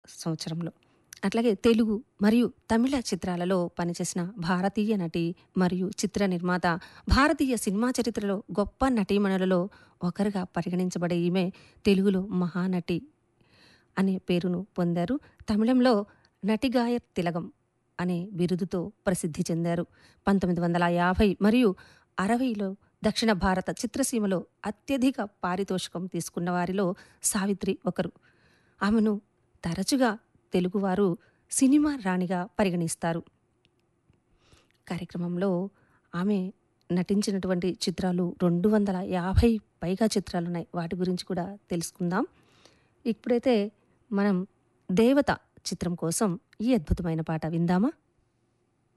సంవత్సరంలో అట్లాగే తెలుగు మరియు తమిళ చిత్రాలలో పనిచేసిన భారతీయ నటి మరియు చిత్ర నిర్మాత భారతీయ సినిమా చరిత్రలో గొప్ప నటీమణులలో ఒకరుగా పరిగణించబడే ఈమె తెలుగులో మహానటి అనే పేరును పొందారు తమిళంలో నటిగాయ తిలగం అనే బిరుదుతో ప్రసిద్ధి చెందారు పంతొమ్మిది వందల యాభై మరియు అరవైలో దక్షిణ భారత చిత్రసీమలో అత్యధిక పారితోషికం తీసుకున్న వారిలో సావిత్రి ఒకరు ఆమెను తరచుగా తెలుగువారు సినిమా రాణిగా పరిగణిస్తారు కార్యక్రమంలో ఆమె నటించినటువంటి చిత్రాలు రెండు వందల యాభై పైగా చిత్రాలున్నాయి వాటి గురించి కూడా తెలుసుకుందాం ఇప్పుడైతే మనం దేవత చిత్రం కోసం ఈ అద్భుతమైన పాట విందామా